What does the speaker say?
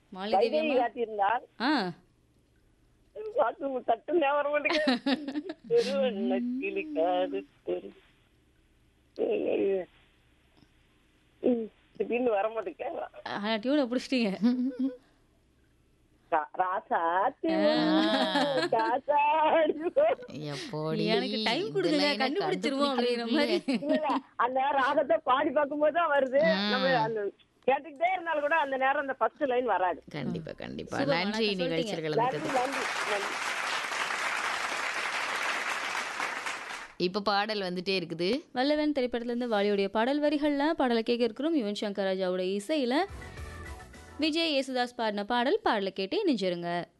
மாலதி வைகை காத்திருந்தால் ஆ பாட்டு தட்டு ஞாபகம் மாட்டேங்குது. தெருவெண்ண கிளிக்காது தெரு ம், திடீர்னு வர மாட்டேங்க டியூனை பிடிச்சிட்டீங்க ராசாத்தி ராசாத்தி எப்போடி எனக்கு time இந்த கொடுங்க, line அ கண்டுபிடிச்சிருவோம் அப்படிங்கிற மாதிரி. கண்டுபிடிக்கிறதுக்குள்ளே. இல்ல, அந்த ராகத்தை பாடி பார்க்கும்போது தான் வருது நம்ம அந்த கேட்டுக்கிட்டே இருந்தாலும் கூட அந்த நேரம் அந்த ஃபர்ஸ்ட் லைன் வராது கண்டிப்பா கண்டிப்பா சுபம், நன்றி வணக்கம் நிகழ்ச்சியில் நன்றி கலந்துக்கிறது நன்றி நன்றி இப்ப பாடல் வந்துட்டே இருக்குது வல்லவன் திரைப்படத்திலேருந்து வாலியுடைய பாடல் வரிகளில் பாடலை கேட்க இருக்கிறோம் யுவன் சங்கர் ராஜாவோட இசையில் விஜய் யேசுதாஸ் பாடின பாடல் பாடலை கேட்டு இணைஞ்சிருங்க